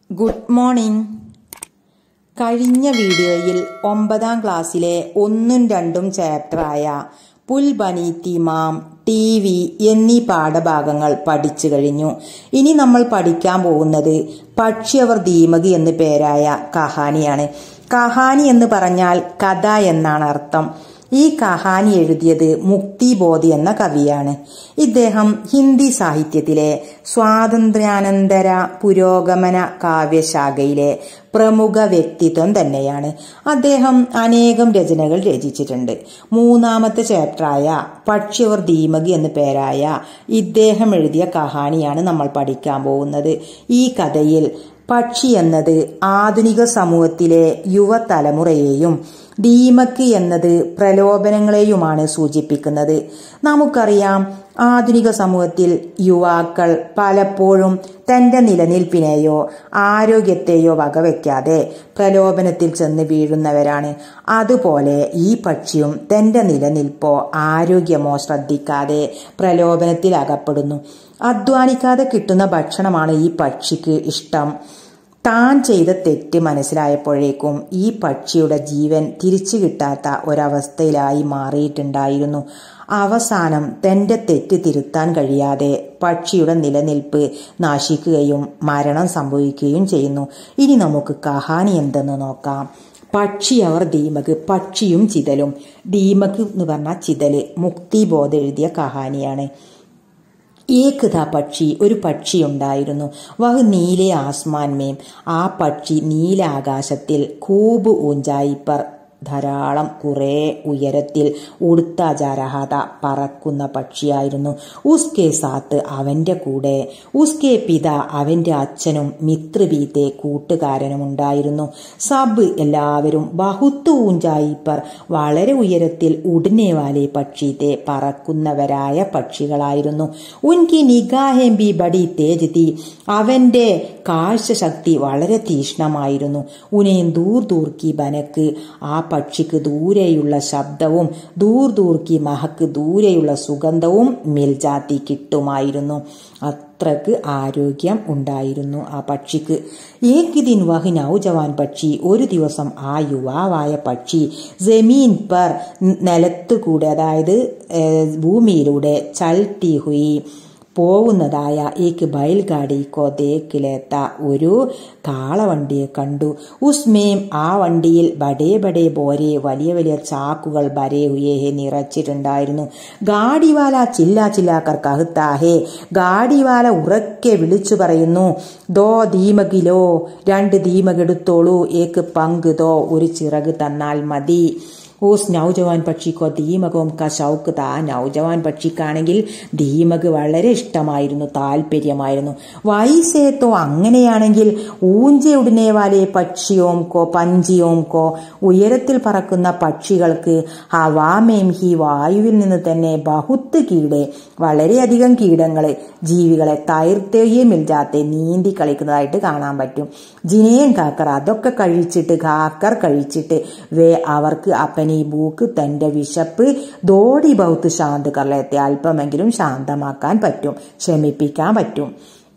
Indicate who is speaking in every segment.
Speaker 1: good morning കഴിഞ്ഞ വീഡിയോയിൽ ഒമ്പതാം ക്ലാസ്സിലെ ഒന്നും രണ്ടും ചാപ്റ്ററായ പുൽബനീത്തി മാം ടി വി എന്നീ പാഠഭാഗങ്ങൾ പഠിച്ചു കഴിഞ്ഞു ഇനി നമ്മൾ പഠിക്കാൻ പോകുന്നത് പക്ഷിയവർ ദീമകി എന്ന് പേരായ കഹാനിയാണ് കഹാനി എന്ന് പറഞ്ഞാൽ കഥ എന്നാണ് അർത്ഥം ഈ കഹാനി എഴുതിയത് മുക്തിബോധി എന്ന കവിയാണ് ഇദ്ദേഹം ഹിന്ദി സാഹിത്യത്തിലെ സ്വാതന്ത്ര്യാനന്തര പുരോഗമന കാവ്യശാഖയിലെ പ്രമുഖ വ്യക്തിത്വം തന്നെയാണ് അദ്ദേഹം അനേകം രചനകൾ രചിച്ചിട്ടുണ്ട് മൂന്നാമത്തെ ചാപ്റ്ററായ പക്ഷിയവർ ദീമകി എന്ന പേരായ ഇദ്ദേഹം എഴുതിയ കഹാനിയാണ് നമ്മൾ പഠിക്കാൻ പോകുന്നത് ഈ കഥയിൽ പക്ഷി എന്നത് ആധുനിക സമൂഹത്തിലെ യുവതലമുറയെയും ദീമക്ക് എന്നത് പ്രലോഭനങ്ങളെയുമാണ് സൂചിപ്പിക്കുന്നത് നമുക്കറിയാം ആധുനിക സമൂഹത്തിൽ യുവാക്കൾ പലപ്പോഴും തന്റെ നിലനിൽപ്പിനെയോ ആരോഗ്യത്തെയോ വകവയ്ക്കാതെ പ്രലോഭനത്തിൽ ചെന്ന് വീഴുന്നവരാണ് അതുപോലെ ഈ പക്ഷിയും തന്റെ നിലനിൽപ്പോ ആരോഗ്യമോ ശ്രദ്ധിക്കാതെ പ്രലോഭനത്തിൽ അകപ്പെടുന്നു അധ്വാനിക്കാതെ കിട്ടുന്ന ഭക്ഷണമാണ് ഈ പക്ഷിക്ക് ഇഷ്ടം താൻ ചെയ്ത തെറ്റ് മനസ്സിലായപ്പോഴേക്കും ഈ പക്ഷിയുടെ ജീവൻ തിരിച്ചു കിട്ടാത്ത ഒരവസ്ഥയിലായി മാറിയിട്ടുണ്ടായിരുന്നു അവസാനം തന്റെ തെറ്റ് തിരുത്താൻ കഴിയാതെ പക്ഷിയുടെ നിലനിൽപ്പ് നാശിക്കുകയും മരണം സംഭവിക്കുകയും ചെയ്യുന്നു ഇനി നമുക്ക് കഹാനി എന്തെന്ന് നോക്കാം പക്ഷി അവർ ദീമക് പക്ഷിയും ചിതലും ദീമക് എന്ന് പറഞ്ഞാൽ ചിതല് മുക്തിബോധ എഴുതിയ കഹാനിയാണ് ഏകതാ പക്ഷി ഒരു പക്ഷി ഉണ്ടായിരുന്നു വഹ് നീലെ ആസ്മാൻ മേം ആ പക്ഷി നീലാകാശത്തിൽ കൂബ് ഊഞ്ചായിപ്പർ ധാരാളം കുറേ ഉയരത്തിൽ ഉടുത്താചാരഹത പറക്കുന്ന പക്ഷിയായിരുന്നു ഉസ്കെ സാത്ത് അവന്റെ കൂടെ ഉസ്കെ പിത അവന്റെ അച്ഛനും മിത്രബീത്തെ കൂട്ടുകാരനും ഉണ്ടായിരുന്നു സബ് എല്ലാവരും ബഹുത്ത് ഊഞ്ചായിപ്പർ വളരെ ഉയരത്തിൽ ഉടനെവാലെ പക്ഷിത്തെ പറക്കുന്നവരായ പക്ഷികളായിരുന്നു ഉൻകി നിഗാഹേം ബി ബഡി തേജ് തീ അവന്റെ കാഴ്ചശക്തി വളരെ തീഷ്ണമായിരുന്നു ഉനയും ദൂർ ദൂർക്കി ബനക്ക് ആ പക്ഷിക്ക് ദൂരെയുള്ള ശബ്ദവും ദൂർ ദൂർക്കി മഹക്ക് ദൂരെയുള്ള സുഗന്ധവും മിൽജാത്തി കിട്ടുമായിരുന്നു അത്രക്ക് ആരോഗ്യം ഉണ്ടായിരുന്നു ആ പക്ഷിക്ക് ഏക് ദിൻ വഹ് നൗജവാൻ പക്ഷി ഒരു ദിവസം ആ യുവാവായ പക്ഷി ജമീൻ പർ നിലത്തുകൂടെ അതായത് ഭൂമിയിലൂടെ ചൽത്തി ഹുയി പോകുന്നതായ ഏക്ക് ബയൽഗാഡി കോ ദേക്കിലെത്ത ഒരു കാളവണ്ടിയെ കണ്ടു ഉസ്മേം ആ വണ്ടിയിൽ ബഡേ ബഡേ ബോരെ വലിയ വലിയ ചാക്കുകൾ ബരേ ഹുയേഹെ നിറച്ചിട്ടുണ്ടായിരുന്നു ഗാഡിവാല ചില്ല ചില്ലാക്കർ കഹുത്താഹേ ഗാഡിവാല ഉറക്കെ വിളിച്ചു പറയുന്നു ദോ ദീമകിലോ രണ്ട് ദീമകെടുത്തോളൂ ഏക്ക് പങ്ക് ദോ ഒരു ചിറക് തന്നാൽ മതി ഓസ് നൗജവാൻ പക്ഷിക്കോ ദീമകവും ക ഷൗക്ക് താ നൗജവാൻ പക്ഷിക്കാണെങ്കിൽ ദീമക് വളരെ ഇഷ്ടമായിരുന്നു താല്പര്യമായിരുന്നു വൈസേത്തോ അങ്ങനെയാണെങ്കിൽ ഊഞ്ചയുടനെ വാലെ പക്ഷിയോം കോ പഞ്ചിയോം കോ ഉയരത്തിൽ പറക്കുന്ന പക്ഷികൾക്ക് ഹവാമേം ഹി വായുവിൽ നിന്ന് തന്നെ ബഹുത്ത് കീടെ വളരെയധികം കീടങ്ങൾ ജീവികളെ തൈർത്തേയെ മിൽജാത്തെ നീന്തി കളിക്കുന്നതായിട്ട് കാണാൻ പറ്റും ജിനേൻ കാക്കർ അതൊക്കെ കഴിച്ചിട്ട് കാക്കർ കഴിച്ചിട്ട് വേ അവർക്ക് അപ്പനി ബൂക്ക് തന്റെ വിശപ്പ് ദോടി ബൗത്ത് ശാന്ത് കർലത്തെ അല്പമെങ്കിലും ശാന്തമാക്കാൻ പറ്റും ക്ഷമിപ്പിക്കാൻ പറ്റും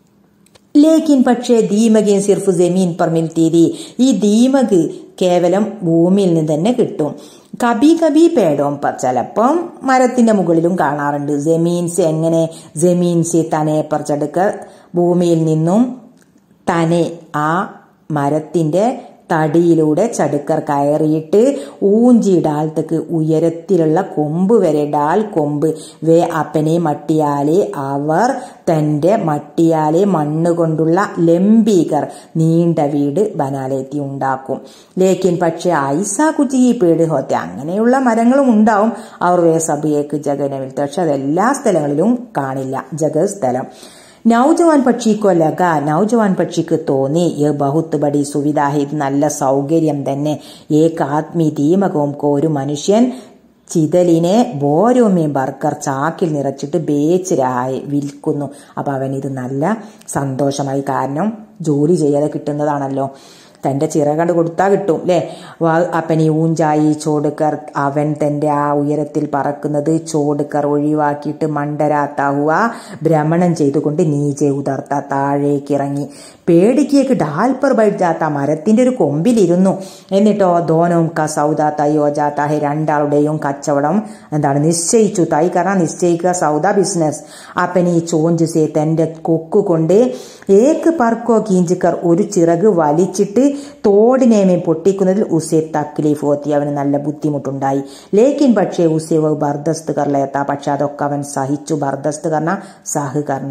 Speaker 1: ലേക്കിൻ പക്ഷേ ദീമകയും സിർഫ് ജമീൻ പർ മിൽത്തീതി ഈ ദീമക് കേവലം ഭൂമിയിൽ നിന്ന് തന്നെ കിട്ടും കബി കബി പേടോം ചിലപ്പം മരത്തിന്റെ മുകളിലും കാണാറുണ്ട് ജമീൻസ് എങ്ങനെ ജമീൻസ് തനെ പറിച്ചെടുക്ക ഭൂമിയിൽ നിന്നും തനെ ആ മരത്തിന്റെ തടിയിലൂടെ ചടുക്കർ കയറിയിട്ട് ഊഞ്ചി ഡാൽത്തക്ക് ഉയരത്തിലുള്ള കൊമ്പ് വരെ ഡാൽ കൊമ്പ് വേ അപ്പനെ മട്ടിയാലെ അവർ തന്റെ മട്ടിയാലെ മണ്ണ് കൊണ്ടുള്ള ലംബീകർ നീണ്ട വീട് ബനാലേത്തി ഉണ്ടാക്കും ലേക്കിൻ പക്ഷെ ഐസ കുച്ചി പേട് ഹോത്തെ അങ്ങനെയുള്ള മരങ്ങളും ഉണ്ടാവും അവർ വേ സഭയേക്ക് ജഗനവിൽ പക്ഷെ അതെല്ലാ സ്ഥലങ്ങളിലും കാണില്ല ജഗ സ്ഥലം നൗജവാൻ പക്ഷിക്കോ ലഗ നൗജവാൻ പക്ഷിക്ക് തോന്നി ഏ ബഹുത്ത് ബടി സുവിധ ഇത് നല്ല സൗകര്യം തന്നെ ഏക ആത്മീ ദീമകവും കോ ഒരു മനുഷ്യൻ ചിതലിനെ ബോരോമയും ബർക്കർ ചാക്കിൽ നിറച്ചിട്ട് ബേച്ചിരായി വിൽക്കുന്നു അപ്പൊ അവൻ ഇത് നല്ല സന്തോഷമായി കാരണം ജോലി ചെയ്യാതെ കിട്ടുന്നതാണല്ലോ തൻ്റെ ചിറകണ്ട് കൊടുത്താൽ കിട്ടും അല്ലേ അപ്പനി ഊഞ്ചായി ചോടുക്കർ അവൻ തൻ്റെ ആ ഉയരത്തിൽ പറക്കുന്നത് ചോടുക്കർ ഒഴിവാക്കിയിട്ട് മണ്ടരാത്താവുക ഭ്രമണം ചെയ്തുകൊണ്ട് നീജെ ഉതർത്ത താഴേക്ക് ഇറങ്ങി പേടിക്കേക്ക് ഡാൽപ്പർ ബൈഡാത്ത മരത്തിന്റെ ഒരു കൊമ്പിലിരുന്നു എന്നിട്ടോ ധോനവും ക സൗദാത്ത യോജാത്ത ഹെ രണ്ടാളുടെയും കച്ചവടം എന്താണ് നിശ്ചയിച്ചു തായി കാരണം നിശ്ചയിക്കുക സൗദ ബിസിനസ് അപ്പൻ ഈ ചോഞ്ചുസെ തന്റെ കൊക്ക് കൊണ്ട് ഏക്ക് പർക്കോ കീഞ്ചിക്കർ ഒരു ചിറക് വലിച്ചിട്ട് തോടിനേമേ പൊട്ടിക്കുന്നതിൽ ഉസെ തക്ലീഫ് ഓത്തി അവന് നല്ല ബുദ്ധിമുട്ടുണ്ടായി ലേക്കിൻ പക്ഷേ ഉസെ ബർദസ്ത് കർലയത്ത പക്ഷെ അതൊക്കെ അവൻ സഹിച്ചു ബർദസ്ത് കർണ സഹകർണ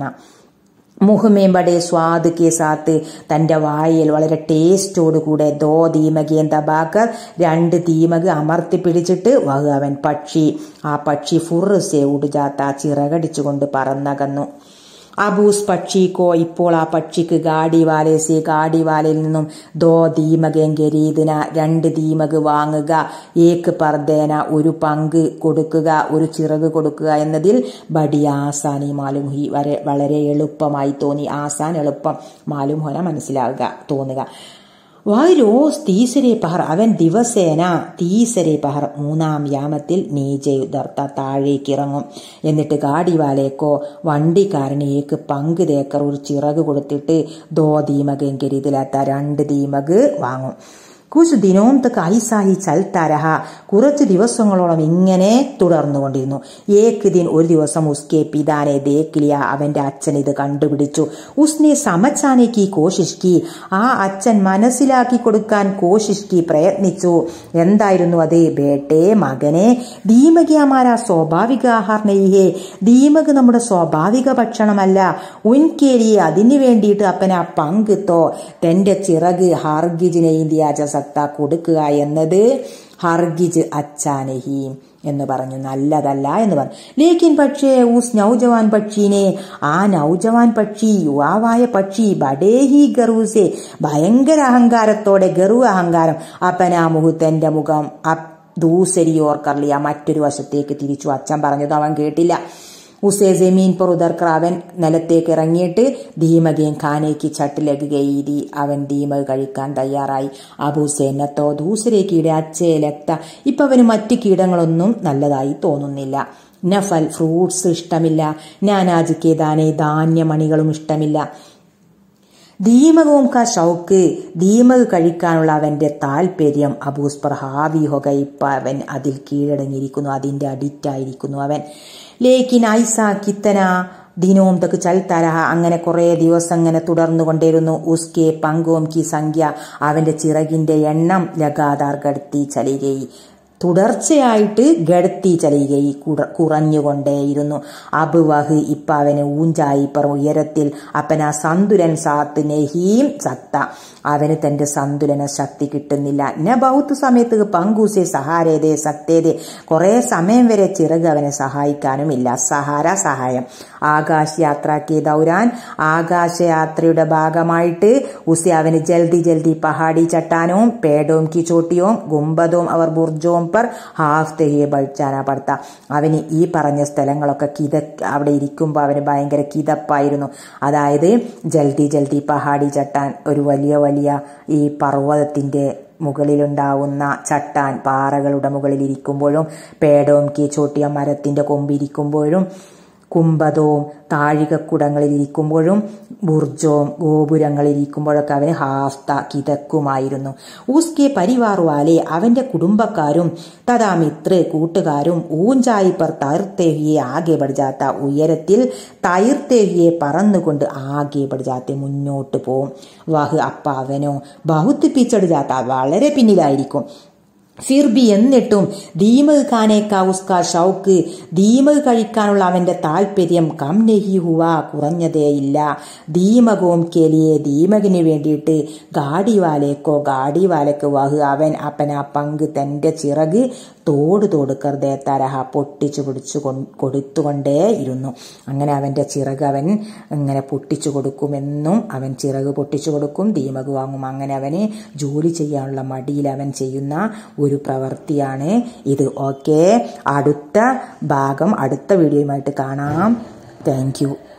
Speaker 1: മുഹമേം ബഡേ സ്വാദ് കെ സാത്ത് തന്റെ വായിൽ വളരെ ടേസ്റ്റോട് കൂടെ ദോ ദീമകേൻ തബാക്കർ രണ്ട് ദീമക് അമർത്തി പിടിച്ചിട്ട് വഹു അവൻ പക്ഷി ആ പക്ഷി ഫുറുസെ ഉടുജാത്ത ചിറകടിച്ചുകൊണ്ട് പറന്നകന്നു അബൂസ് പക്ഷിക്കോ ഇപ്പോൾ ആ പക്ഷിക്ക് ഗാഡിവാലേസി ഗാഡിവാലയിൽ നിന്നും ദോ ദീമകെങ്കരീതിന രണ്ട് ദീമക് വാങ്ങുക ഏക്ക് പർദ്ദേന ഒരു പങ്ക് കൊടുക്കുക ഒരു ചിറക് കൊടുക്കുക എന്നതിൽ ബഡി ആസാനി മാലുംഹി വരെ വളരെ എളുപ്പമായി തോന്നി ആസാൻ എളുപ്പം മാലുംഹോന മനസ്സിലാവുക തോന്നുക വായ് റോസ് തീസരെ പഹർ അവൻ ദിവസേന തീസരെ പഹർ മൂന്നാം യാമത്തിൽ നീജെ ഉദർത്ത താഴേക്ക് ഇറങ്ങും എന്നിട്ട് ഗാഡിവാലേക്കോ വണ്ടിക്കാരനേക്ക് പങ്ക് തേക്കർ ഒരു ചിറക് കൊടുത്തിട്ട് ദോ ദീമകെങ്കിൽ ഇതിലത്ത രണ്ട് ദീമക് വാങ്ങും കുശ് ദിനവും തക്ക് ഐസാഹി ചൽത്താരഹ കുറച്ച് ദിവസങ്ങളോളം ഇങ്ങനെ തുടർന്നുകൊണ്ടിരുന്നു ഏക്ക് ദിൻ ഒരു ദിവസം ഉസ്കെ പിതാനെ ദേക്കിലിയ അവന്റെ അച്ഛൻ ഇത് കണ്ടുപിടിച്ചു ഉസ്നെ സമച്ചാനേക്ക് കോശിഷ്കി ആ അച്ഛൻ മനസ്സിലാക്കി കൊടുക്കാൻ കോശിഷ്കി പ്രയത്നിച്ചു എന്തായിരുന്നു അത് ബേട്ടെ മകനെ ദീമകിയാമാര സ്വാഭാവിക ആഹാർണയിഹേ ദീമക് നമ്മുടെ സ്വാഭാവിക ഭക്ഷണമല്ല ഉൻകേരിയെ അതിനു വേണ്ടിയിട്ട് അപ്പന പങ്കുത്തോ തന്റെ ചിറക് ഹാർഗിജിനെ ഇന്ത്യ സത്ത കൊടുക്കുക എന്നത് ഹർഗിജ് അച്ചാനഹി എന്ന് പറഞ്ഞു നല്ലതല്ല എന്ന് പറഞ്ഞു ലേക്കിൻ പക്ഷേ ഊസ് നൗജവാൻ പക്ഷീനെ ആ നൗജവാൻ പക്ഷി യുവാവായ പക്ഷി ബഡേഹി ഗറൂസെ ഭയങ്കര അഹങ്കാരത്തോടെ ഗറു അഹങ്കാരം അപ്പനാ മുഹുത്തന്റെ മുഖം ദൂസരിയോർക്കർലിയ മറ്റൊരു വശത്തേക്ക് തിരിച്ചു അച്ഛൻ പറഞ്ഞത് അവൻ കേട്ടില്ല ഉസേ ജമീൻ पर उधर कर അവൻ നിലത്തേക്ക് ഇറങ്ങിയിട്ട് ധീമകയും ഖാനയ്ക്ക് ചട്ടിലേക്ക് ഗെയ്തി അവൻ ധീമക് കഴിക്കാൻ തയ്യാറായി അബൂസേനത്തോ ദൂസരെ കീടെ അച്ചേ ലക്ത ഇപ്പൊ അവന് മറ്റു കീടങ്ങളൊന്നും നല്ലതായി തോന്നുന്നില്ല നഫൽ ഫ്രൂട്ട്സ് ഇഷ്ടമില്ല നാനാജ് കേദാനെ ധാന്യമണികളും ഇഷ്ടമില്ല ദീമകവും ക ഷൗക്ക് ദീമക് കഴിക്കാനുള്ള അവന്റെ താല്പര്യം അബൂസ് പർ ഹാവി ഹൊക ഇപ്പൊ അവൻ അതിൽ കീഴടങ്ങിയിരിക്കുന്നു അതിന്റെ അഡിക്റ്റ് ആയിരിക്കുന്നു അവൻ ലേക്കിൻ ഐസ കിത്തന ദിനവും തക്ക് ചൽത്തരഹ അങ്ങനെ കുറെ ദിവസം അങ്ങനെ തുടർന്നുകൊണ്ടിരുന്നു ഉസ്കെ പങ്കുവും കി സംഖ്യ അവന്റെ ചിറകിന്റെ എണ്ണം ലഗാതാർ ഗഡ്ത്തി ചലികയി തുടർച്ചയായിട്ട് ഗഡത്തി ചലികയി കുറഞ്ഞുകൊണ്ടേയിരുന്നു അബുവഹ് ഇപ്പ അവന് ഊഞ്ചായി പറ ഉയരത്തിൽ അപ്പന സന്തുലൻ സാത്ത് നെഹീം സത്ത അവന് തന്റെ സന്തുലന ശക്തി കിട്ടുന്നില്ല ന ബൗത്ത് സമയത്ത് പങ്കൂസെ സഹാരേതേ സക്തേതേ കുറെ സമയം വരെ ചിറക് അവനെ സഹായിക്കാനുമില്ല സഹാര സഹായം ആകാശയാത്രക്ക് ദൗരാൻ ആകാശയാത്രയുടെ ഭാഗമായിട്ട് ഉസെ അവന് ജൽദി ജൽദി പഹാടി ചട്ടാനവും പേടവും കി ചോട്ടിയും ഗുംബദവും അവർ ബുർജവും പർ ഹാഫ് തെഹിയെ ബഴിച്ചാന പടുത്ത അവന് ഈ പറഞ്ഞ സ്ഥലങ്ങളൊക്കെ കിത അവിടെ ഇരിക്കുമ്പോൾ അവന് ഭയങ്കര കിതപ്പായിരുന്നു അതായത് ജൽദി ജൽദി പഹാടി ചട്ടാൻ ഒരു വലിയ വലിയ ഈ പർവ്വതത്തിന്റെ മുകളിലുണ്ടാവുന്ന ചട്ടാൻ പാറകളുടെ മുകളിൽ ഇരിക്കുമ്പോഴും പേടവും കീ ചോട്ടിയ മരത്തിന്റെ കൊമ്പിരിക്കുമ്പോഴും കുംഭതവും താഴികക്കുടങ്ങളിൽ ഇരിക്കുമ്പോഴും ബുർജവും ഗോപുരങ്ങളിൽ ഇരിക്കുമ്പോഴൊക്കെ അവന് ഹാഫ്ത കിതക്കുമായിരുന്നു ഊസ്കെ പരിവാറുവാലെ അവന്റെ കുടുംബക്കാരും തഥാ മിത്ര കൂട്ടുകാരും ഊഞ്ചായിപ്പർ തൈർത്തേഹിയെ ആകെ പഠിച്ചാത്ത ഉയരത്തിൽ തൈർത്തേഹിയെ പറന്നുകൊണ്ട് ആകെ പഠിച്ചാത്ത മുന്നോട്ട് പോവും വാഹ് അപ്പ അവനോ ബഹുത്തിപ്പിച്ചടിച്ചാത്ത വളരെ പിന്നിലായിരിക്കും ഫിർബി എന്നിട്ടും ദീമക് ഖാനേക്ക ഉസ്ക ഷൗക്ക് ദീമക് കഴിക്കാനുള്ള അവന്റെ താല്പര്യം കം നെഹി ഹുവ കുറഞ്ഞതേയില്ല ദീമകവും കെലിയെ ദീമകിന് വേണ്ടിയിട്ട് ഗാഡിവാലേക്കോ ഗാഡിവാലക്ക് വഹ് അവൻ അപ്പന പങ്ക് തന്റെ ചിറക് തോട് തോടുക്കർ ദേത്താരഹ പൊട്ടിച്ചു പിടിച്ചു കൊടുത്തുകൊണ്ടേ ഇരുന്നു അങ്ങനെ അവന്റെ ചിറക് അവൻ ഇങ്ങനെ പൊട്ടിച്ചു കൊടുക്കുമെന്നും അവൻ ചിറക് പൊട്ടിച്ചു കൊടുക്കും ദീമക് വാങ്ങും അങ്ങനെ അവന് ജോലി ചെയ്യാനുള്ള മടിയിൽ അവൻ ചെയ്യുന്ന ഒരു പ്രവൃത്തിയാണ് ഇത് ഓക്കെ അടുത്ത ഭാഗം അടുത്ത വീഡിയോയുമായിട്ട് കാണാം താങ്ക്